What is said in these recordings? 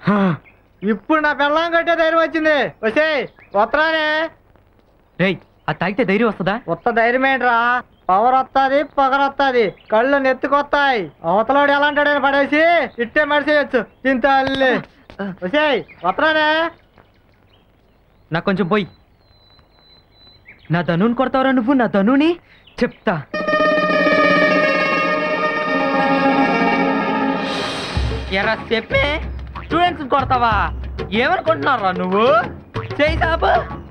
ఇప్పుడు నా పెళ్ళం కట్టే ధైర్యం వచ్చింది వచ్చే వత్తరానే రేయ్ అది తాగితే ధైర్యం వస్తుందా ఉత్త ధైర్యం ఏంట్రా పవర్ వస్తుంది పొగరు వస్తుంది కళ్ళు నెత్తుకొస్తాయి అవతలోడు ఎలా అంటాడని పడేసి ఇట్టే మడిసేయచ్చు చింతల్లి వచ్చే వత్తరానే నాకు కొంచెం పోయి నా ధనుని కొడతావురా నువ్వు నా ధనుని చెప్తా ఎరా చెప్పే స్టూడెంట్స్ కొడతావా ఏమనుకుంటున్నారా నువ్వు చేయి సాబు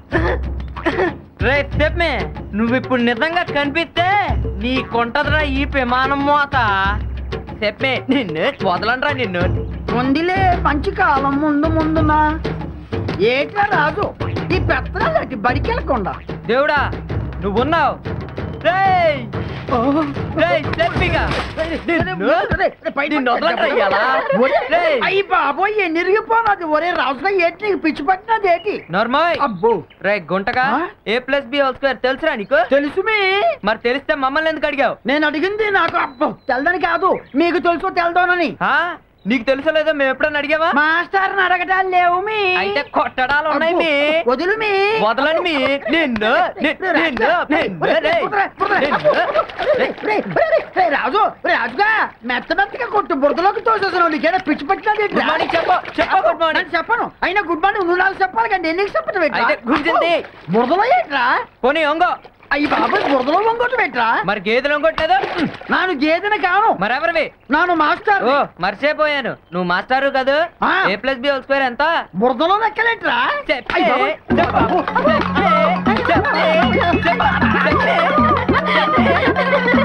రే చెప్పే నువ్వు ఇప్పుడు నిజంగా కనిపిస్తే నీ కొంటదిరా ఈ విమానం మోత చెప్పే నిన్ను వదలండ్రా నిన్ను ముందులే మంచి కాలం ముందు ముందునా ఏట్రా రాజు ఈ పెత్తనాలు అటు బడికెళ్ళకుండా దేవుడా నువ్వున్నావు రేయ్ రేయ్ చెప్పిగా నిన్ను నిన్ను వదలండ్రా ఇయ్యాల. రేయ్. అయ్యి బాబోయ్ ఎన్నిరిగిపోనది ఒరే రాజుగా ఏంటి నీకు పిచ్చి పట్టినది ఏంటి నర్మాయ్ అబ్బో రే గుంటగా ఆ? A plus B whole square తెలుసురా నీకు తెలుసు మీ మరి తెలిస్తే మమ్మల్ని ఎందుకు అడిగావు నేను అడిగింది నాకు అబ్బో తెల్దని కాదు మీకు తెలుసు తెల్దోనని ఆ? నీకు తెలుసో లేదో మేము ఎప్పుడన్నా అడిగావా మాస్టర్ని అడగటాలు లేవు మీ అయితే కొట్టడాలు ఉన్నాయి మీ అబ్బో, వదులు మీ వదలని మీ నిన్ను ని- నిన్ను నిన్ను రేయ్. నిన్ను రేయ్, రేయ్, రేయ్, రాజు రేయ్, రాజుగా మెత్త మెత్తగా కొట్టు బురదలోకి తోసేసాను నీకేనా పిచ్చి పట్టినది గుడ్ మార్నింగ్ చెప్పు చెప్పు గుడ్ మార్నింగ్ నేను చెప్పను అయినా గుడ్ మార్నింగ్ నువ్వు నాకు చెప్పాలి కానీ నేను నీకు చెప్పడం ఏంట్రా? అయితే గుంజింది. బురదలో ఏంట్రా పోనీ ఒంగో అయ్యి బాబాయ్ బురదలో వంగొట్టు పెట్టరా మరి గేదెలు ఒంగొట్టలేదు నాను గేదెని కాను మరెవరివి నాను మాస్టర్ ఓ మర్చిపోయాను నువ్వు మాస్టారు కదా ఆ. A plus B whole square ఎంత బురదలో లెక్కలేట్రా చెప్పే, అయ్య బాబోయ్. చెప్పు, చెప్పే, చెప్పే, చెప్పే, చెప్పే.